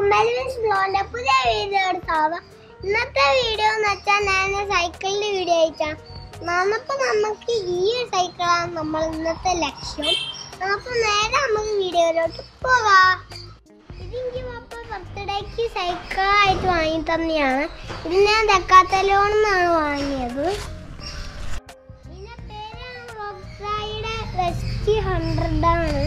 മെൽവിൻസ് ബ്ലോന്റെ പുതിയ വീഡിയോ എടുത്താവാം ഇന്നത്തെ വീഡിയോ എന്ന് വെച്ചാൽ ഞാൻ സൈക്കിളിന്റെ വീഡിയോ അയച്ചാണ് നമുക്ക് നമുക്ക് ഈ ഒരു സൈക്കിളാണ് നമ്മൾ ഇന്നത്തെ ലക്ഷ്യം അപ്പൊ നേരെ നമുക്ക് വീഡിയോയിലോട്ട് പോകാം ഇതെനിക്ക് പപ്പ ബർത്ത്ഡേക്ക് സൈക്കിളായിട്ട് വാങ്ങി തന്നെയാണ് ഇത് ഞാൻ ദക്കാത്തലോണെന്നാണ് വാങ്ങിയത് ഇതിന്റെ പേരാണ് റോക്സായിയുടെ വെസ്റ്റ് ഹൺഡ്രഡ് ആണ്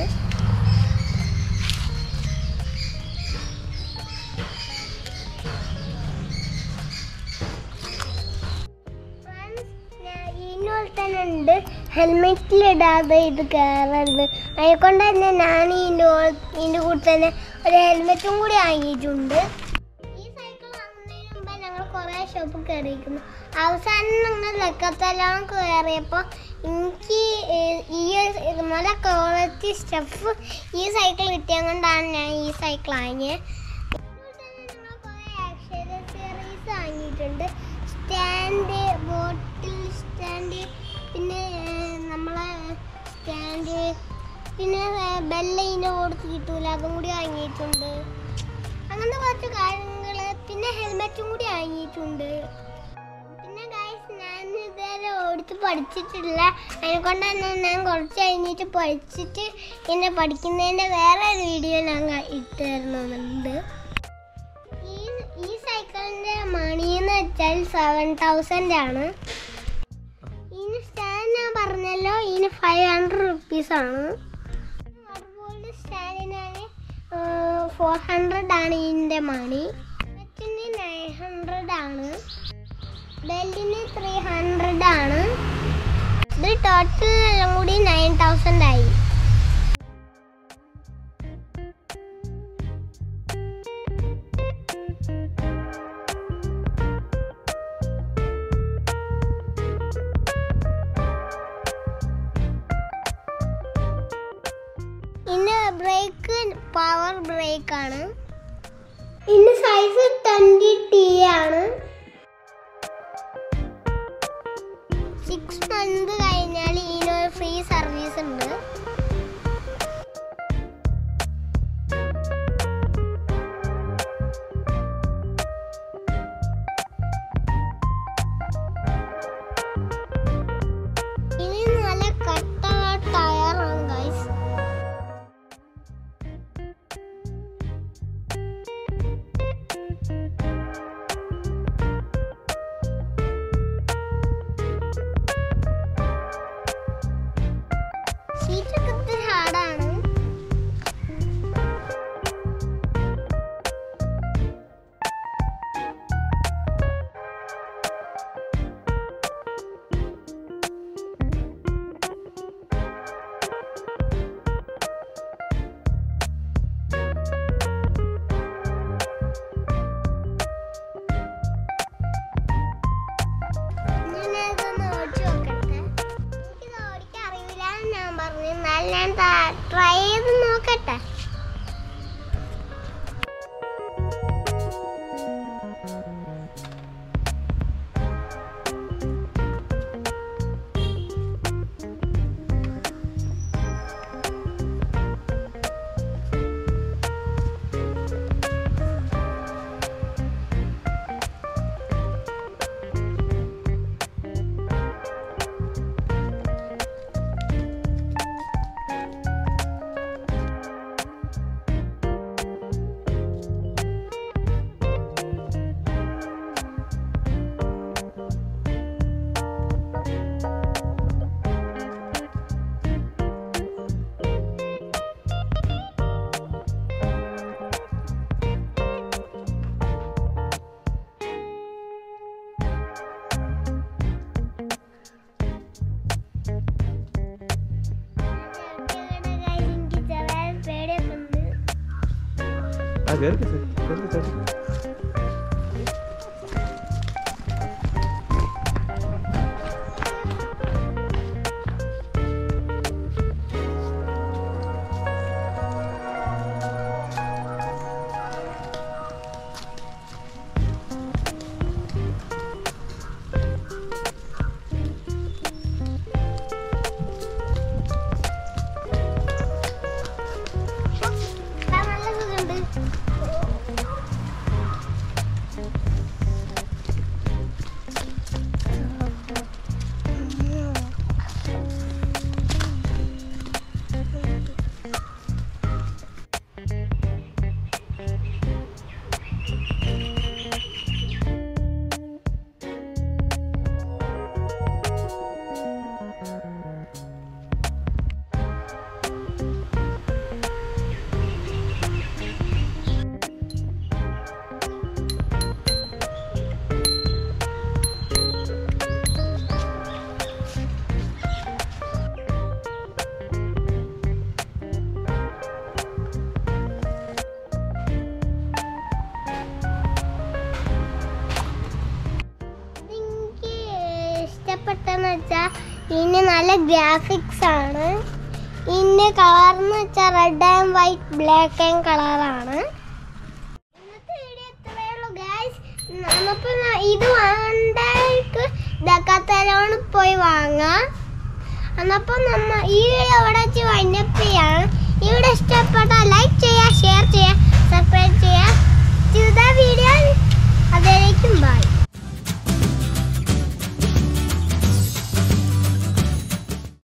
ഇതിനോട് തന്നെ ഉണ്ട് ഹെൽമെറ്റിൽ ഇടാതെ ഇത് കയറരുത് അതിനെക്കൊണ്ട് തന്നെ ഞാൻ ഇതിൻ്റെ ഇതിൻ്റെ കൂടെ തന്നെ ഒരു ഹെൽമെറ്റും കൂടി വാങ്ങിയിട്ടുണ്ട് ഈ സൈക്കിൾ വാങ്ങുന്നതിന് മുമ്പ് ഞങ്ങൾ കുറേ ഷോപ്പ് കയറിയിരിക്കുന്നു അവസാനം ഞങ്ങൾ ലക്കത്തെല്ലാം കയറിയപ്പോൾ എനിക്ക് ഈ- ഈ ഒരു നല്ല ക്വാളിറ്റി സ്റ്റഫ് ഈ സൈക്കിൾ കിട്ടിയത് കൊണ്ടാണ് ഞാൻ ഈ സൈക്കിൾ വാങ്ങിയത് ആക്സസറീസ് വാങ്ങിയിട്ടുണ്ട് സ്റ്റാൻഡ് ബോട്ടിൽ സ്റ്റാൻഡ് പിന്നെ ഏർ, നമ്മളെ സ്റ്റാൻഡ് പിന്നെ ബെല്ലയിൻ്റെ കൊടുത്ത് കിട്ടൂല അതും കൂടി വാങ്ങിയിട്ടുണ്ട് അങ്ങനത്തെ കുറച്ച് കാര്യങ്ങൾ പിന്നെ ഹെൽമെറ്റും കൂടി വാങ്ങിയിട്ടുണ്ട് പിന്നെ ഗൈസ് ഞാൻ ഇതുവരെ ഓടിച്ച് പഠിച്ചിട്ടില്ല അതിനെക്കൊണ്ട് തന്നെ ഞാൻ കുറച്ച് കഴിഞ്ഞിട്ട് പഠിച്ചിട്ട് എന്നെ പഠിക്കുന്നതിൻ്റെ വേറെ ഒരു വീഡിയോ ഞാൻ ക- ഇട്ട് തരുന്നുണ്ട് ഈ ഈ സൈക്കിളിന്റെ മണി എന്ന് വെച്ചാൽ സെവൻ തൗസൻഡ് ആണ് ഇതിന് സ്റ്റാൻഡ് ഞാൻ പറഞ്ഞല്ലോ ഇതിന് ഫൈവ് ഹൺഡ്രഡ് റുപ്പീസ് ആണ് അതുപോലെ സ്റ്റാൻഡിനാണ് ഫോർ ഹൺഡ്രഡ് ആണ് ഇതിൻ്റെ മണി മറ്റിന് നയൻ ഹൺഡ്രഡ് ആണ് ബെല്ലിന് ത്രീ ഹൺഡ്രഡ് ആണ് ഇത് ടോട്ടൽ എല്ലാം കൂടി നയൻ തൗസൻഡ് ആയി ഇന്ന് ബ്രേക്ക് പവർ ബ്രേക്ക് ആണ് ഇന്ന് സൈസ് ട്വന്റി ടി ആണ് സിക്സ് മന്ത് കഴിഞ്ഞാൽ ഇതിനൊരു ഫ്രീ സർവീസ് ഉണ്ട് ഇനി നല്ല കട്ട ടയറാണ് ഗൈസ് സീറ്റൊക്കെ ഇത്തിരി ഹാർഡാണ് ഞാനതൊന്ന് ഓടിച്ചു നോക്കട്ടെ എനിക്കിത് ഓടിക്കാൻ അറിയില്ല എന്ന് ഞാൻ പറഞ്ഞു എന്നാൽ ഞാൻ ട്രൈ ചെയ്ത് നോക്കട്ടെ എനിക്ക് ചെറിയ പേടിയൊക്കെ ഉണ്ട് ആ കയറി കയറി കയറി ആ, നല്ല സുഖമുണ്ട് ഇതിന്റെ ഗ്രാഫിക്സ് ആണ് ഇതിന്റെ കളർ എന്ന് വെച്ചാൽ red and white black and കളറാണ് ഇന്നത്തെ വീഡിയോ ഇത്രയേ ഉള്ളൂ ഗൈസ് നമുക്ക് ഇത് വാങ്ങണ്ടായിട്ട് ദക്കാത്തലോണ് പോയി വാങ്ങാം എന്നപ്പോൾ നമ്മ ഈ വീഡിയോ ഇവിടെ വെച്ച് വൈൻഡപ്പ് ചെയ്യാണ് ഈ വീഡിയോ ഇഷ്ടപ്പെട്ടാൽ ലൈക്ക് ചെയ്യുക ഷെയർ ചെയ്യുക സബ്സ്ക്രൈബ് ചെയ്യുക